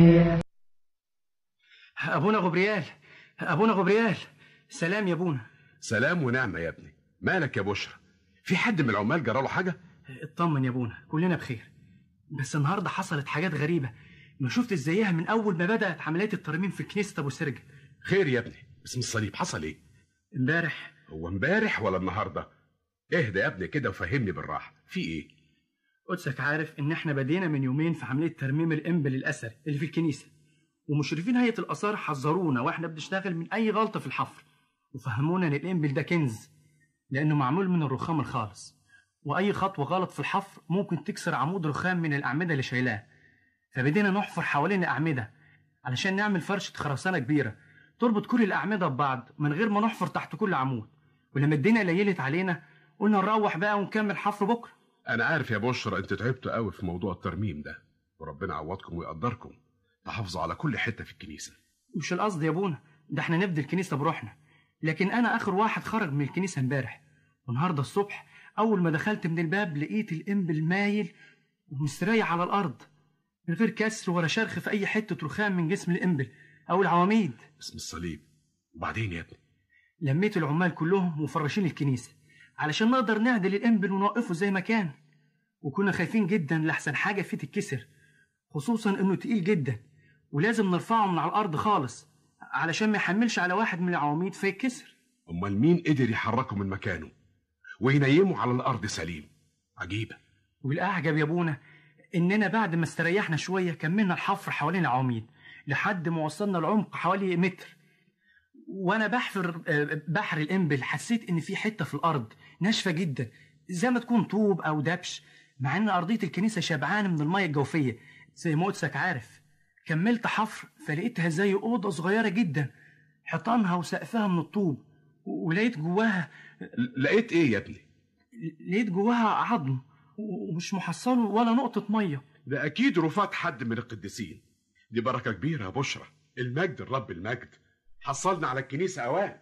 ابونا غبريال ابونا غبريال سلام يا ابونا سلام ونعمة يا ابني مالك يا بشرى في حد من العمال جراله حاجة اطمن يا ابونا كلنا بخير بس النهارده حصلت حاجات غريبه ما شفت ازايها من اول ما بدات عمليات الترميم في كنيسه ابو سرجه خير يا ابني باسم الصليب حصل ايه امبارح هو امبارح ولا النهارده اهدى يا ابني كده وفهمني بالراحة في ايه قدسك عارف ان احنا بدينا من يومين في عمليه ترميم الانبل الاثري اللي في الكنيسه ومشرفين هيئه الاثار حذرونا واحنا بنشتغل من اي غلطه في الحفر وفهمونا ان الانبل ده كنز لانه معمول من الرخام الخالص واي خطوه غلط في الحفر ممكن تكسر عمود رخام من الاعمده اللي شايلاه فبدينا نحفر حوالين الاعمده علشان نعمل فرشه خرسانه كبيره تربط كل الاعمده ببعض من غير ما نحفر تحت كل عمود ولما الدنيا ليلت علينا قلنا نروح بقى ونكمل حفر بكره انا عارف يا بشرى انت تعبتوا قوي في موضوع الترميم ده وربنا يعوضكم ويقدركم تحافظوا على كل حتة في الكنيسة مش القصد يا ابونا ده احنا نفدي الكنيسه بروحنا لكن انا اخر واحد خرج من الكنيسه امبارح والنهارده الصبح اول ما دخلت من الباب لقيت الانبل مايل ومستريح على الارض من غير كسر ولا شرخ في اي حته رخام من جسم الانبل او العواميد باسم الصليب وبعدين يا ابني لميت العمال كلهم ومفرشين الكنيسه علشان نقدر نعدل الانبل ونوقفه زي ما كان وكنا خايفين جدا لحسن حاجه فيه تتكسر خصوصا انه تقيل جدا ولازم نرفعه من على الارض خالص علشان ما يحملش على واحد من العواميد فيتكسر امال مين قدر يحركه من مكانه وينيمه على الارض سليم عجيبة والاعجب يا ابونا اننا بعد ما استريحنا شويه كملنا الحفر حوالين العواميد لحد ما وصلنا لعمق حوالي متر وانا بحفر آه، بحر الانبل حسيت ان في حته في الارض ناشفه جدا زي ما تكون طوب او دبش مع ان ارضيه الكنيسه شبعانه من الميه الجوفيه زي ما قدسك عارف كملت حفر فلقيتها زي اوضه صغيره جدا حيطانها وسقفها من الطوب و- ولقيت جواها ل- لقيت ايه يا ابني لقيت جواها عظم ومش محصل ولا نقطه ميه ده اكيد رفات حد من القديسين دي بركة كبيرة يا بشرى المجد الرب المجد حصلنا على الكنيسة اوان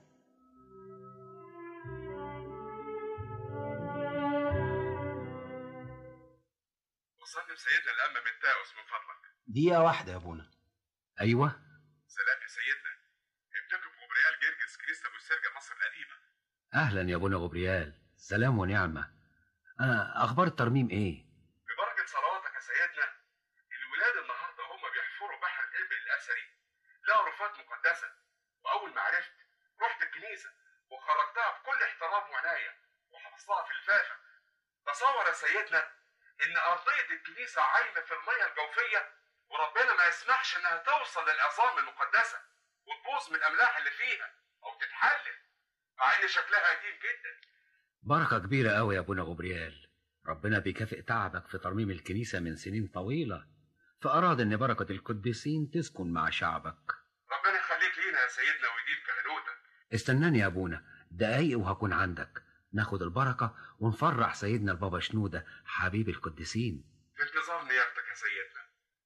وصلني بسيدنا الأمة من تاوس من فضلك دقيقة واحدة يا أبونا أيوة سلام يا سيدنا ابنكم غبريال جرجس كنيسة أبو سرجة مصر القديمة أهلا يا أبونا غبريال سلام ونعمة أنا أخبار الترميم إيه؟ ببركة صلواتك يا سيدنا الولاد النهارده هم بيحفروا بحر الإبل الأثري لقوا رفات مقدسة وأول ما عرفت رحت الكنيسة وخرجتها بكل احترام وعناية وحفظتها في الفافة تصور يا سيدنا إن أرضية الكنيسة عايمة في المية الجوفية وربنا ما يسمحش إنها توصل للعظام المقدسة وتبوظ من الأملاح اللي فيها أو تتحلل مع إن شكلها قديم جدا بركة كبيرة أوي يا أبونا غبريال ربنا بيكافئ تعبك في ترميم الكنيسة من سنين طويلة فأراد إن بركة القديسين تسكن مع شعبك ربنا يخليك لينا يا سيدنا ويديم كهنوتك استناني يا أبونا دقايق وهكون عندك ناخد البركة ونفرح سيدنا البابا شنودة حبيب القديسين في انتظار نيابتك يا سيدنا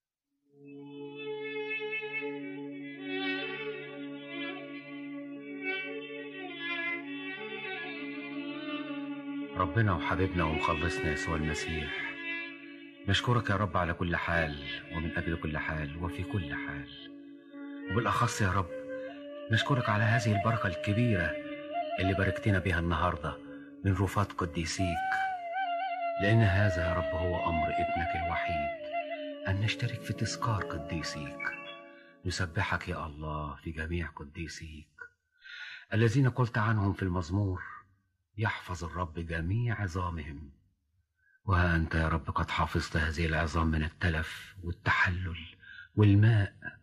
ربنا وحبيبنا ومخلصنا يسوع المسيح نشكرك يا رب على كل حال ومن أجل كل حال وفي كل حال وبالأخص يا رب نشكرك على هذه البركة الكبيرة اللي باركتنا بها النهاردة من رفات قديسيك لأن هذا يا رب هو أمر ابنك الوحيد أن نشترك في تذكار قديسيك نسبحك يا الله في جميع قديسيك الذين قلت عنهم في المزمور يحفظ الرب جميع عظامهم وها أنت يا رب قد حفظت هذه العظام من التلف والتحلل والماء